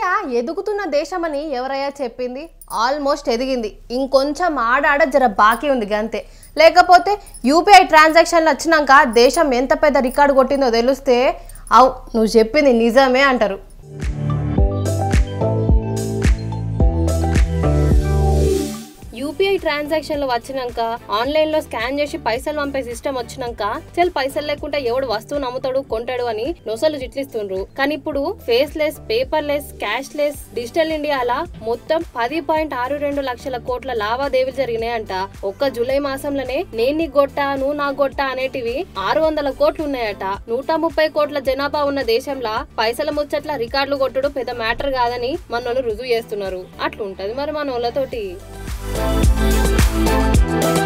India ఎదుగుతున్న దేశమని ఎవరయ్యా చెప్పింది ఆల్మోస్ట్ ఎదిగింది ఇంకొంచెం ఆడాడ జర బాకీ ఉంది గంతే లేకపోతే యూపీఐ ట్రాన్సాక్షన్లు వచ్చినాక దేశం ఎంత పెద్ద రికార్డు కొట్టిందో తెలిస్తే అవు నువ్వు చెప్పింది నిజమే అంటారు యూపీఐ ట్రాన్సాక్షన్లు వచ్చినాక ఆన్లైన్ లో స్కాన్ చేసి పైసలు పంపే సిస్టమ్ వచ్చినాక చల్ పైసలు లేకుండా ఎవడు వస్తువుని అమ్ముతాడు కొంటాడు అని నొసలు చిట్లిస్తుండ్రు కానీ ఇప్పుడు faceless paperless cashless digital ఇండియాలా మొత్తం పది పాయింట్ ఆరు రెండు లక్షల కోట్ల లావాదేవీలు జరిగినాయంట ఒక్క జూలై మాసంలోనే నేను నీ గొట్ట నువ్వు నా గొట్ట అనేటివి ఆరు వందల కోట్లు ఉన్నాయట నూట ముప్పై కోట్ల జనాభా ఉన్న దేశంలో పైసల ముచ్చట్ల రికార్డులు కొట్టుడు పెద్ద మ్యాటర్ కాదని మనోళ్ళు రుజువు చేస్తున్నారు అట్లుంటది మరి మన వాళ్ళతోటి